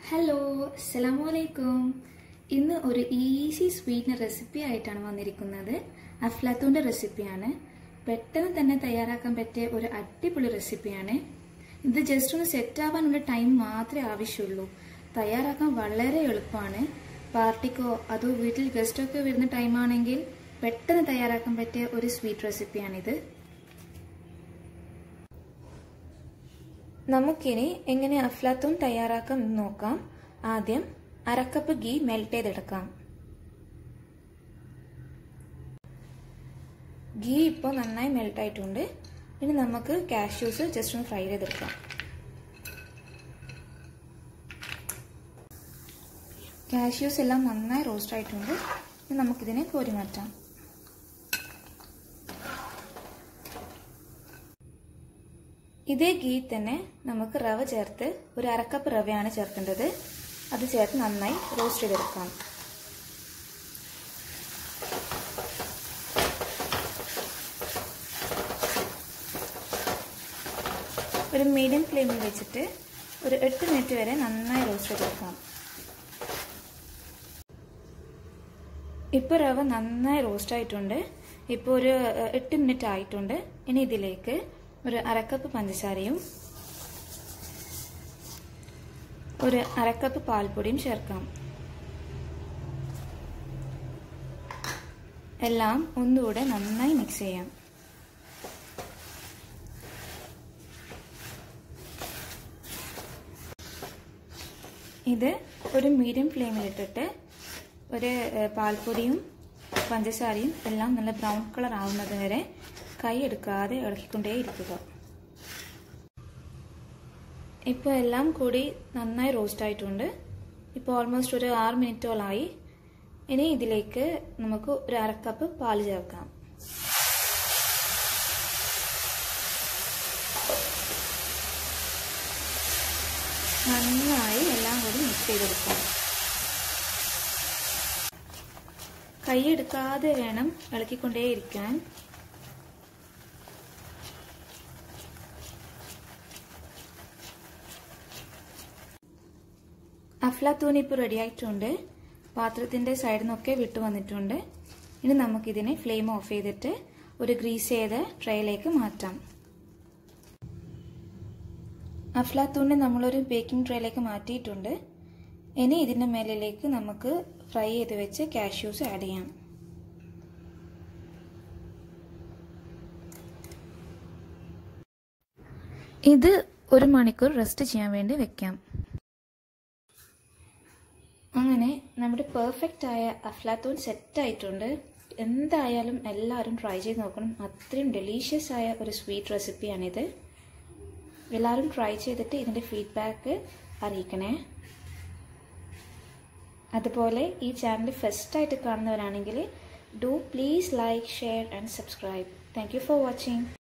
hello അസ്സലാമു അലൈക്കും ഇന്ന് ഒരു ഈസി സ്വീറ്റിന് റെസിപ്പി ആയിട്ടാണ് വന്നിരിക്കുന്നത് അഫ്ലാത്തൂൻ്റെ റെസിപ്പിയാണ് പെട്ടെന്ന് തന്നെ തയ്യാറാക്കാൻ പറ്റിയ ഒരു അടിപൊളി റെസിപ്പിയാണ് ഇത് ജസ്റ്റ് ഒന്ന് സെറ്റ് ആവാനുള്ള ടൈം മാത്രമേ ആവശ്യമുള്ളൂ തയ്യാറാക്കാൻ വളരെ എളുപ്പമാണ് പാർട്ടിക്കോ അതോ വീട്ടിൽ ഗസ്റ്റൊക്കെ വരുന്ന ടൈമാണെങ്കിൽ പെട്ടെന്ന് തയ്യാറാക്കാൻ പറ്റിയ ഒരു സ്വീറ്റ് റെസിപ്പിയാണിത് നമുക്കിനി എങ്ങനെ അഫ്ലാത്തൂൺ തയ്യാറാക്കാം എന്ന് നോക്കാം ആദ്യം അരക്കപ്പ് ഗീ മെൽറ്റ് ചെയ്തെടുക്കാം ഗീ ഇപ്പോൾ നന്നായി മെൽറ്റ് ആയിട്ടുണ്ട് ഇനി നമുക്ക് കാഷ്യൂസ് ജസ്റ്റ് ഒന്ന് ഫ്രൈ ചെയ്തെടുക്കാം കാഷ്യൂസ് എല്ലാം നന്നായി റോസ്റ്റ് ആയിട്ടുണ്ട് ഇനി നമുക്കിതിനെ കോരി മാറ്റാം ഇതേ ഗീ തന്നെ നമുക്ക് റവ ചേർത്ത് ഒരു അരക്കപ്പ് റവയാണ് ചേർക്കേണ്ടത് അത് ചേർത്ത് നന്നായി റോസ്റ്റ് ചെയ്തെടുക്കാം ഒരു മീഡിയം ഫ്ലെയിമിൽ വെച്ചിട്ട് ഒരു എട്ട് മിനിറ്റ് വരെ നന്നായി റോസ്റ്റ് ചെയ്തെടുക്കാം ഇപ്പോൾ റവ നന്നായി റോസ്റ്റ് ആയിട്ടുണ്ട് ഇപ്പോൾ ഒരു എട്ട് മിനിറ്റ് ആയിട്ടുണ്ട് ഇനി ഇതിലേക്ക് ഒരു അരക്കപ്പ് പഞ്ചസാരയും ഒരു അരക്കപ്പ് പാൽപ്പൊടിയും ചേർക്കാം എല്ലാം ഒന്നുകൂടെ നന്നായി മിക്സ് ചെയ്യാം ഇത് ഒരു മീഡിയം ഫ്ലെയിമിലിട്ടിട്ട് ഒരു പാൽപ്പൊടിയും പഞ്ചസാരയും എല്ലാം നല്ല ബ്രൗൺ കളർ ആവുന്നത് വരെ കൈ എടുക്കാതെ ഇളക്കിക്കൊണ്ടേ ഇരിക്കുക ഇപ്പോൾ എല്ലാം കൂടി നന്നായി റോസ്റ്റ് ആയിട്ടുണ്ട് ഇപ്പോൾ ഓൾമോസ്റ്റ് ഒരു ആറ് മിനിറ്റോളായി ഇനി ഇതിലേക്ക് നമുക്ക് ഒരു അരക്കപ്പ് പാൽ ചേർക്കാം നന്നായി എല്ലാം കൂടി മിക്സ് ചെയ്തെടുക്കാം കൈയെടുക്കാതെ വേണം ഇളക്കിക്കൊണ്ടേയിരിക്കാൻ അഫ്ലാത്തൂൻ ഇപ്പോൾ റെഡി ആയിട്ടുണ്ട് പാത്രത്തിൻ്റെ സൈഡിൽ നിന്നൊക്കെ വിട്ടു വന്നിട്ടുണ്ട് ഇനി നമുക്കിതിനെ ഫ്ലെയിം ഓഫ് ചെയ്തിട്ട് ഒരു ഗ്രീസ് ചെയ്ത ട്രേയിലേക്ക് മാറ്റാം അഫ്ലാത്തൂണിനെ നമ്മളൊരു ബേക്കിംഗ് ട്രേയിലേക്ക് മാറ്റിയിട്ടുണ്ട് ഇനി ഇതിൻ്റെ മേലിലേക്ക് നമുക്ക് ഫ്രൈ ചെയ്ത് വെച്ച് കാഷ്യൂസ് ആഡ് ചെയ്യാം ഇത് ഒരു മണിക്കൂർ റെസ്റ്റ് ചെയ്യാൻ വേണ്ടി വെക്കാം അങ്ങനെ നമ്മുടെ പെർഫെക്റ്റ് ആയ അഫ്ലാത്തൂൺ സെറ്റ് ആയിട്ടുണ്ട് എന്തായാലും എല്ലാവരും ട്രൈ ചെയ്ത് നോക്കണം അത്രയും ഡെലീഷ്യസ് ആയ ഒരു സ്വീറ്റ് റെസിപ്പിയാണിത് എല്ലാവരും ട്രൈ ചെയ്തിട്ട് ഇതിൻ്റെ ഫീഡ്ബാക്ക് അറിയിക്കണേ അതുപോലെ ഈ ചാനൽ ഫസ്റ്റ് ആയിട്ട് കാണുന്നവരാണെങ്കിൽ do please like share and subscribe thank you for watching